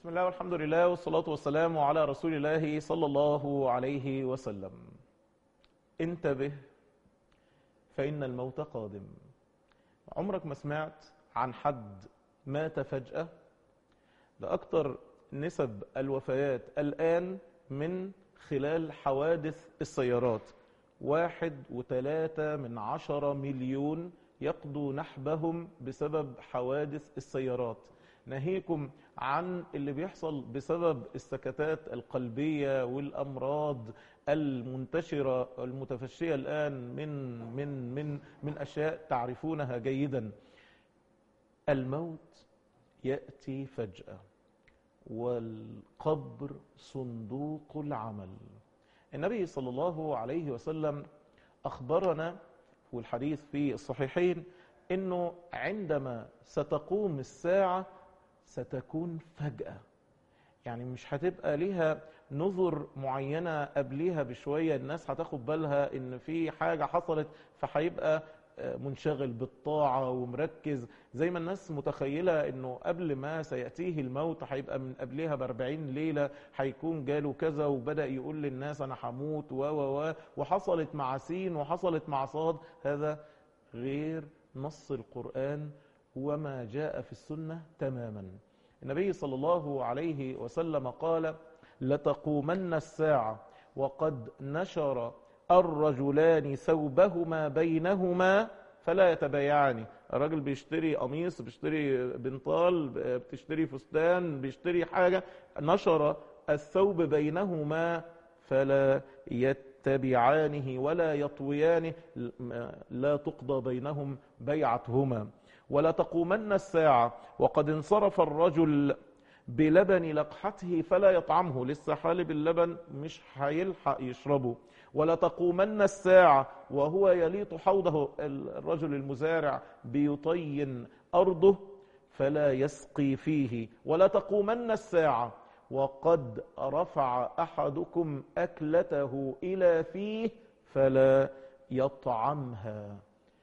بسم الله والحمد لله والصلاة والسلام على رسول الله صلى الله عليه وسلم انتبه فإن الموت قادم عمرك ما سمعت عن حد مات فجأة ده أكتر نسب الوفيات الآن من خلال حوادث السيارات واحد وثلاثة من عشرة مليون يقضوا نحبهم بسبب حوادث السيارات ناهيكم عن اللي بيحصل بسبب السكتات القلبية والأمراض المنتشرة المتفشية الآن من من من من أشياء تعرفونها جيدا الموت يأتي فجأة والقبر صندوق العمل النبي صلى الله عليه وسلم أخبرنا والحديث في الصحيحين أنه عندما ستقوم الساعة ستكون فجأة يعني مش هتبقى ليها نظر معينة قبليها بشوية الناس هتاخد بالها ان في حاجة حصلت فهيبقى منشغل بالطاعة ومركز زي ما الناس متخيلة انه قبل ما سيأتيه الموت هيبقى من قبلها باربعين ليلة هيكون جاله كذا وبدأ يقول للناس انا هموت و و و وحصلت مع سين وحصلت مع صاد هذا غير نص القرآن وما جاء في السنة تماما النبي صلى الله عليه وسلم قال لتقومن الساعة وقد نشر الرجلان ثوبهما بينهما فلا يتبايعان الراجل بيشتري قميص بيشتري بنطال بتشتري فستان بيشتري حاجة نشر الثوب بينهما فلا يتبعانه ولا يطويانه لا تقضى بينهم بيعتهما ولا تقومن الساعة وقد انصرف الرجل بلبن لقحته فلا يطعمه لسه حالب اللبن مش هيلحق يشربه ولا تقومن الساعة وهو يليط حوضه الرجل المزارع بيطين أرضه فلا يسقي فيه ولا تقومن الساعة وقد رفع أحدكم أكلته إلى فيه فلا يطعمها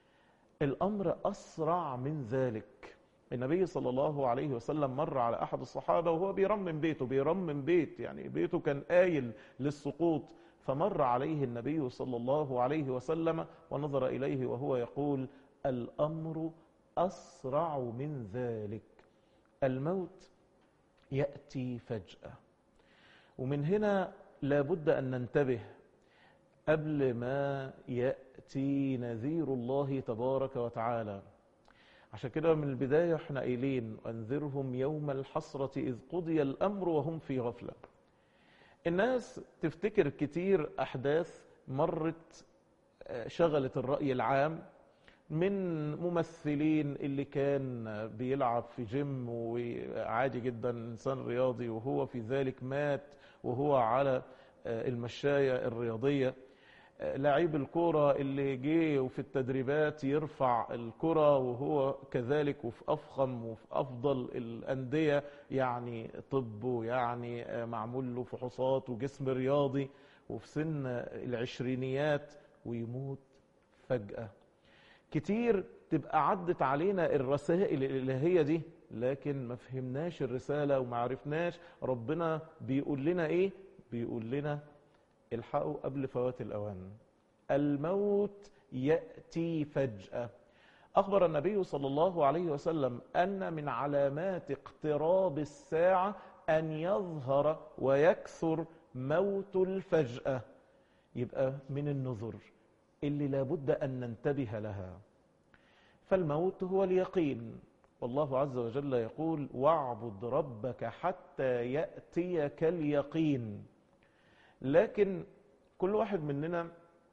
الأمر أسرع من ذلك النبي صلى الله عليه وسلم مر على أحد الصحابة وهو بيرمم بيته بيرمم بيت يعني بيته كان آيل للسقوط فمر عليه النبي صلى الله عليه وسلم ونظر إليه وهو يقول الأمر أسرع من ذلك الموت يأتي فجأة ومن هنا لابد أن ننتبه قبل ما يأتي نذير الله تبارك وتعالى عشان كده من البداية احنا قايلين أنذرهم يوم الحسرة إذ قضي الأمر وهم في غفلة الناس تفتكر كتير أحداث مرت شغلت الرأي العام من ممثلين اللي كان بيلعب في جيم وعادي جدا إنسان رياضي وهو في ذلك مات وهو على المشاية الرياضية لعيب الكرة اللي جه وفي التدريبات يرفع الكرة وهو كذلك وفي أفخم وفي أفضل الأندية يعني طب يعني معمول له فحوصات وجسم رياضي وفي سن العشرينيات ويموت فجأة كتير تبقى عدت علينا الرسائل الإلهية دي لكن ما فهمناش الرسالة وما عرفناش ربنا بيقول لنا ايه بيقول لنا الحقوا قبل فوات الأوان الموت يأتي فجأة أخبر النبي صلى الله عليه وسلم أن من علامات اقتراب الساعة أن يظهر ويكثر موت الفجأة يبقى من النذر اللي لابد أن ننتبه لها فالموت هو اليقين والله عز وجل يقول واعبد ربك حتى يأتيك اليقين لكن كل واحد مننا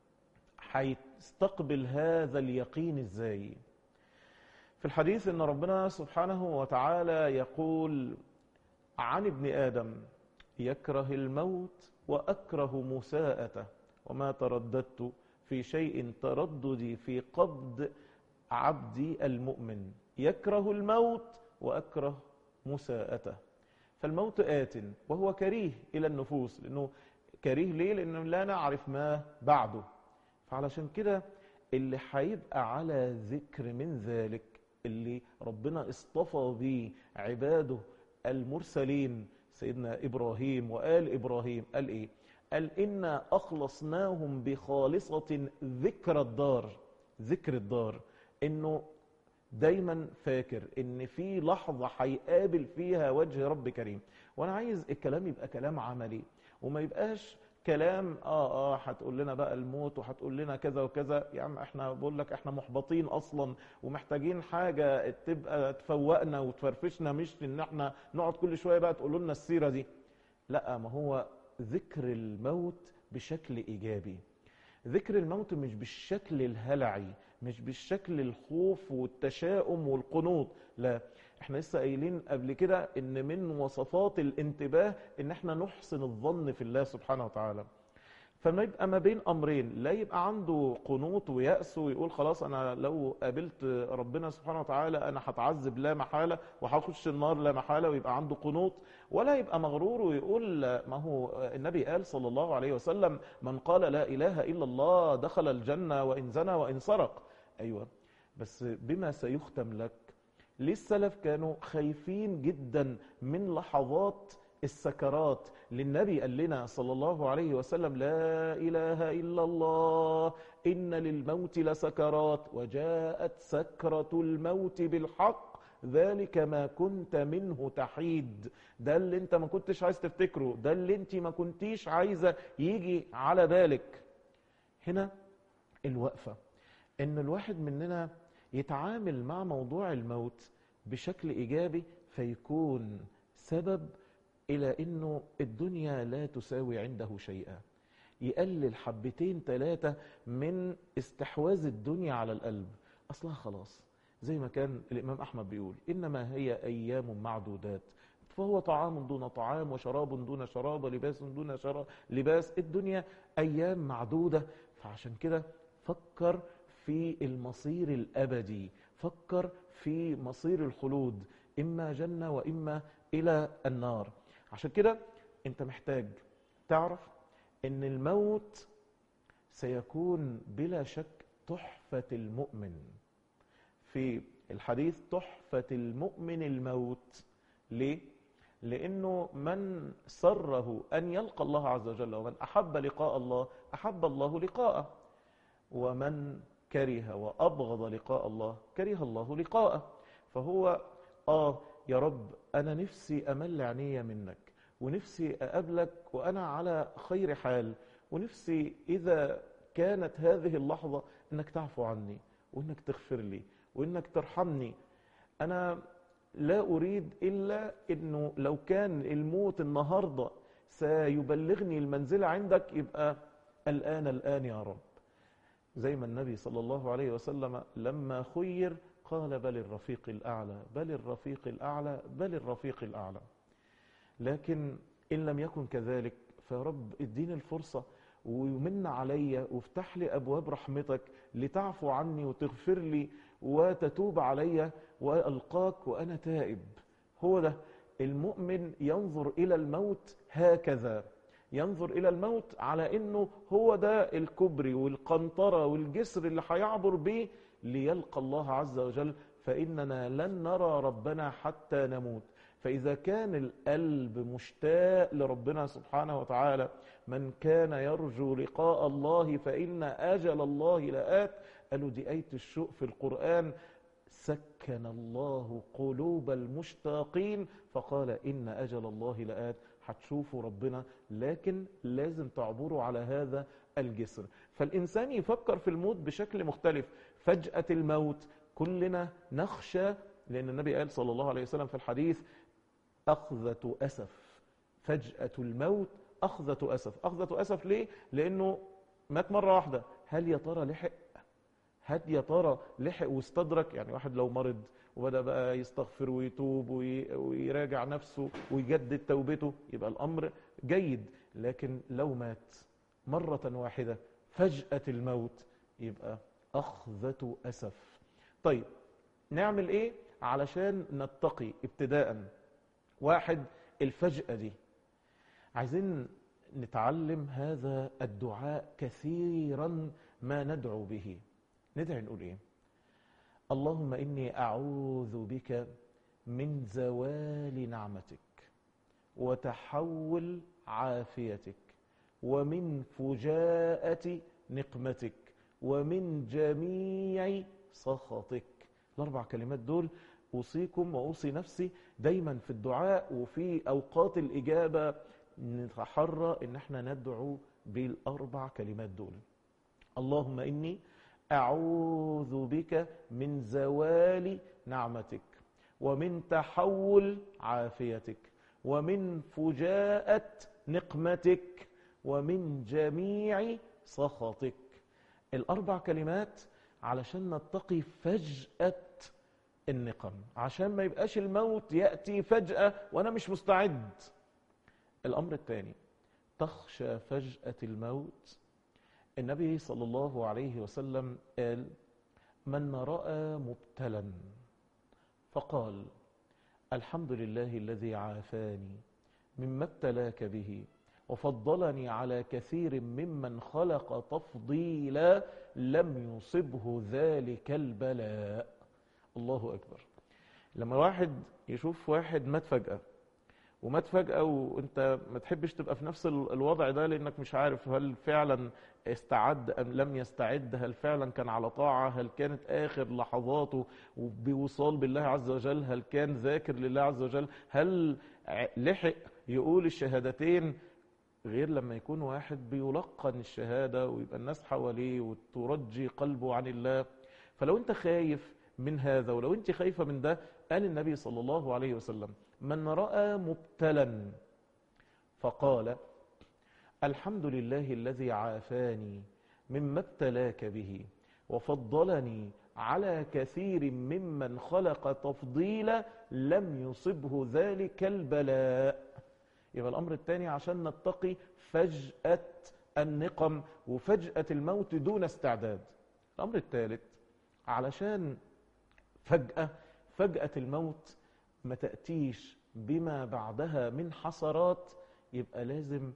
هيستقبل هذا اليقين ازاي في الحديث ان ربنا سبحانه وتعالى يقول عن ابن ادم يكره الموت واكره مساءته وما ترددت في شيء ترددي في قبض عبدي المؤمن يكره الموت واكره مساءته فالموت آت وهو كريه إلى النفوس لأنه كريه ليه لأنه لا نعرف ما بعده فعلشان كده اللي هيبقى على ذكر من ذلك اللي ربنا اصطفى بيه عباده المرسلين سيدنا إبراهيم وآل إبراهيم قال إيه قال إنا أخلصناهم بخالصة ذكر الدار ذكر الدار إنه دايما فاكر ان في لحظة هيقابل فيها وجه رب كريم وانا عايز الكلام يبقى كلام عملي وما يبقاش كلام اه اه هتقول لنا بقى الموت وهتقول لنا كذا وكذا يا عم احنا بقول لك احنا محبطين اصلا ومحتاجين حاجة تبقى تفوقنا وتفرفشنا مش ان احنا نقعد كل شوية بقى تقولوا لنا السيرة دي لا ما هو ذكر الموت بشكل ايجابي ذكر الموت مش بالشكل الهلعي مش بالشكل الخوف والتشاؤم والقنوط لا احنا لسه قايلين قبل كده ان من وصفات الانتباه ان احنا نحسن الظن في الله سبحانه وتعالى فما يبقى ما بين امرين لا يبقى عنده قنوط ويأس ويقول خلاص انا لو قابلت ربنا سبحانه وتعالى انا هتعذب لا محالة وهخش النار لا محالة ويبقى عنده قنوط ولا يبقى مغرور ويقول ما هو النبي قال صلى الله عليه وسلم من قال لا اله الا الله دخل الجنة وان زنى وان سرق ايوه بس بما سيختم لك ليه السلف كانوا خايفين جدا من لحظات السكرات للنبي قال لنا صلى الله عليه وسلم لا إله إلا الله إن للموت لسكرات وجاءت سكرة الموت بالحق ذلك ما كنت منه تحيد ده اللي انت ما كنتش عايز تفتكره ده اللي انت ما كنتيش عايزة يجي على بالك هنا الوقفة ان الواحد مننا يتعامل مع موضوع الموت بشكل ايجابي فيكون سبب الى انه الدنيا لا تساوي عنده شيئا يقلل حبتين ثلاثة من استحواذ الدنيا على القلب اصلها خلاص زي ما كان الامام احمد بيقول انما هي ايام معدودات فهو طعام دون طعام وشراب دون شراب ولباس دون شراب لباس الدنيا ايام معدودة فعشان كده فكر في المصير الابدي فكر في مصير الخلود اما جنة واما الى النار عشان كده انت محتاج تعرف ان الموت سيكون بلا شك تحفة المؤمن في الحديث تحفة المؤمن الموت ليه؟ لأنه من سره أن يلقى الله عز وجل ومن أحب لقاء الله أحب الله لقاءه ومن كره وأبغض لقاء الله كره الله لقاءه فهو آه يا رب أنا نفسي أمل عينيا منك ونفسي أقابلك وأنا على خير حال ونفسي إذا كانت هذه اللحظة أنك تعفو عني وأنك تغفر لي وأنك ترحمني أنا لا أريد إلا أنه لو كان الموت النهاردة سيبلغني المنزلة عندك يبقى الآن الآن يا رب زي ما النبي صلى الله عليه وسلم لما خير قال بل الرفيق الأعلى بل الرفيق الأعلى بل الرفيق الأعلى لكن إن لم يكن كذلك فرب اديني الفرصة ويمن علي وافتح لي أبواب رحمتك لتعفو عني وتغفر لي وتتوب علي وألقاك وأنا تائب هو ده المؤمن ينظر إلى الموت هكذا ينظر إلى الموت على أنه هو ده الكبري والقنطرة والجسر اللي هيعبر به ليلقى الله عز وجل فإننا لن نرى ربنا حتى نموت فإذا كان القلب مشتاق لربنا سبحانه وتعالى من كان يرجو لقاء الله فإن أجل الله لآت قالوا دي آية الشوق في القرآن سكن الله قلوب المشتاقين فقال إن أجل الله لآت هتشوفوا ربنا لكن لازم تعبروا على هذا الجسر فالإنسان يفكر في الموت بشكل مختلف فجأة الموت كلنا نخشى لأن النبي قال صلى الله عليه وسلم في الحديث أخذة أسف فجأة الموت أخذة أسف أخذة أسف ليه؟ لأنه مات مرة واحدة هل يا ترى لحق؟ هل يا ترى لحق واستدرك؟ يعني واحد لو مرض وبدأ بقى يستغفر ويتوب ويراجع نفسه ويجدد توبته يبقى الأمر جيد لكن لو مات مرة واحدة فجأة الموت يبقى أخذة أسف طيب نعمل إيه علشان نتقي ابتداءً واحد الفجأة دي عايزين نتعلم هذا الدعاء كثيرا ما ندعو به ندعي نقول ايه اللهم إني أعوذ بك من زوال نعمتك وتحول عافيتك ومن فجاءة نقمتك ومن جميع سخطك الأربع كلمات دول أوصيكم وأوصي نفسي دايما في الدعاء وفي أوقات الإجابة نتحرى إن احنا ندعو بالأربع كلمات دول اللهم إني أعوذ بك من زوال نعمتك ومن تحول عافيتك ومن فجاءة نقمتك ومن جميع سخطك الأربع كلمات علشان نتقي فجأة النقم عشان ما يبقاش الموت يأتي فجأة وأنا مش مستعد الأمر الثاني تخشى فجأة الموت النبي صلى الله عليه وسلم قال من رأى مبتلا فقال الحمد لله الذي عافاني مما ابتلاك به وفضلني على كثير ممن خلق تفضيلا لم يصبه ذلك البلاء الله أكبر لما واحد يشوف واحد مات فجأة ومات فجأة وانت ما تحبش تبقى في نفس الوضع ده لانك مش عارف هل فعلا استعد ام لم يستعد هل فعلا كان على طاعة هل كانت اخر لحظاته بوصال بالله عز وجل هل كان ذاكر لله عز وجل هل لحق يقول الشهادتين غير لما يكون واحد بيلقن الشهادة ويبقى الناس حواليه وترجي قلبه عن الله فلو انت خايف من هذا ولو انت خايفة من ده قال النبي صلى الله عليه وسلم من رأى مبتلا فقال الحمد لله الذي عافاني مما ابتلاك به وفضلني على كثير ممن خلق تفضيلا لم يصبه ذلك البلاء يبقى الأمر الثاني عشان نتقي فجأة النقم وفجأة الموت دون استعداد الأمر الثالث علشان فجأة فجأة الموت ما تأتيش بما بعدها من حسرات يبقى لازم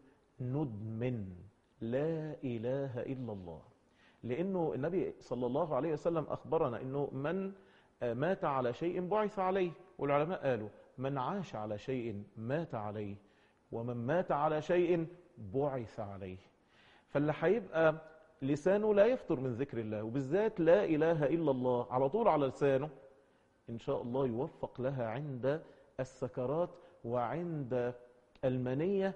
ندمن لا إله إلا الله لأنه النبي صلى الله عليه وسلم أخبرنا أنه من مات على شيء بعث عليه والعلماء قالوا من عاش على شيء مات عليه ومن مات على شيء بعث عليه فاللي هيبقى لسانه لا يفتر من ذكر الله وبالذات لا إله إلا الله على طول على لسانه إن شاء الله يوفق لها عند السكرات وعند المنية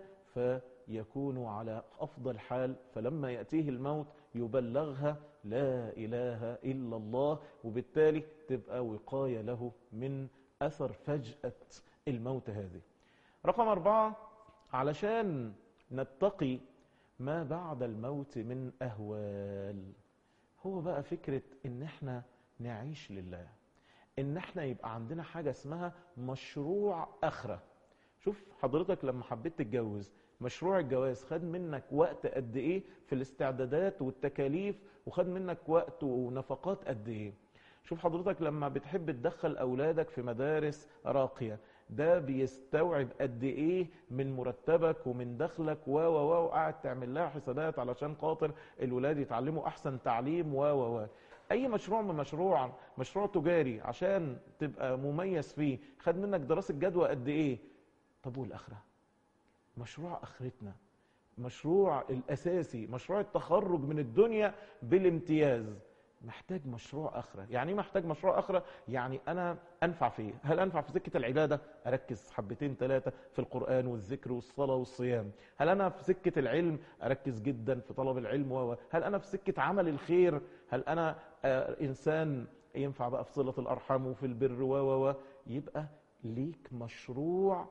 فيكون على أفضل حال فلما يأتيه الموت يبلغها لا إله إلا الله وبالتالي تبقى وقاية له من أثر فجأة الموت هذه رقم أربعة علشان نتقي ما بعد الموت من أهوال هو بقى فكرة إن احنا نعيش لله ان احنا يبقى عندنا حاجة اسمها مشروع اخرة شوف حضرتك لما حبيت تتجوز مشروع الجواز خد منك وقت قد ايه في الاستعدادات والتكاليف وخد منك وقت ونفقات قد ايه شوف حضرتك لما بتحب تدخل اولادك في مدارس راقية ده بيستوعب قد ايه من مرتبك ومن دخلك و و و وقاعد تعمل لها حسابات علشان خاطر الولاد يتعلموا احسن تعليم و و و اي مشروع من مشروع مشروع تجاري عشان تبقى مميز فيه خد منك دراسة جدوى قد ايه طب والاخرة مشروع اخرتنا مشروع الاساسي مشروع التخرج من الدنيا بالامتياز محتاج مشروع اخره يعني ايه محتاج مشروع اخره يعني انا انفع فيه هل انفع في سكه العباده اركز حبتين ثلاثه في القران والذكر والصلاه والصيام هل انا في سكه العلم اركز جدا في طلب العلم و هل انا في سكه عمل الخير هل انا آه انسان ينفع بقى في صله الارحام وفي البر و و يبقى ليك مشروع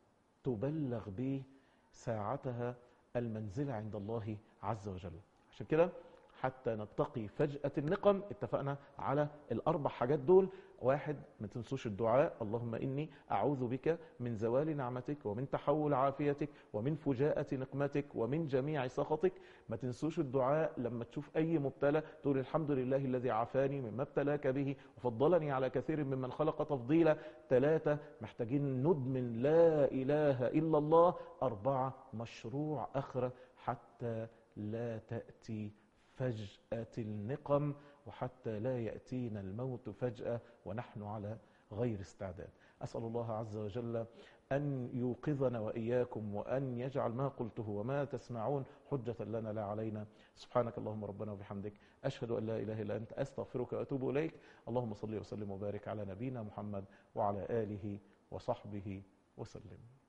تبلغ به ساعتها المنزله عند الله عز وجل عشان كده حتى نتقي فجأة النقم اتفقنا على الأربع حاجات دول واحد ما تنسوش الدعاء اللهم إني أعوذ بك من زوال نعمتك ومن تحول عافيتك ومن فجاءة نقمتك ومن جميع سخطك ما تنسوش الدعاء لما تشوف أي مبتلى تقول الحمد لله الذي عافاني مما ابتلاك به وفضلني على كثير ممن خلق تفضيلا ثلاثة محتاجين ندمن لا إله إلا الله أربعة مشروع أخرى حتى لا تأتي فجأة النقم وحتى لا يأتينا الموت فجأة ونحن على غير استعداد أسأل الله عز وجل أن يوقظنا وإياكم وأن يجعل ما قلته وما تسمعون حجة لنا لا علينا سبحانك اللهم ربنا وبحمدك أشهد أن لا إله إلا أنت أستغفرك وأتوب إليك اللهم صل وسلم وبارك على نبينا محمد وعلى آله وصحبه وسلم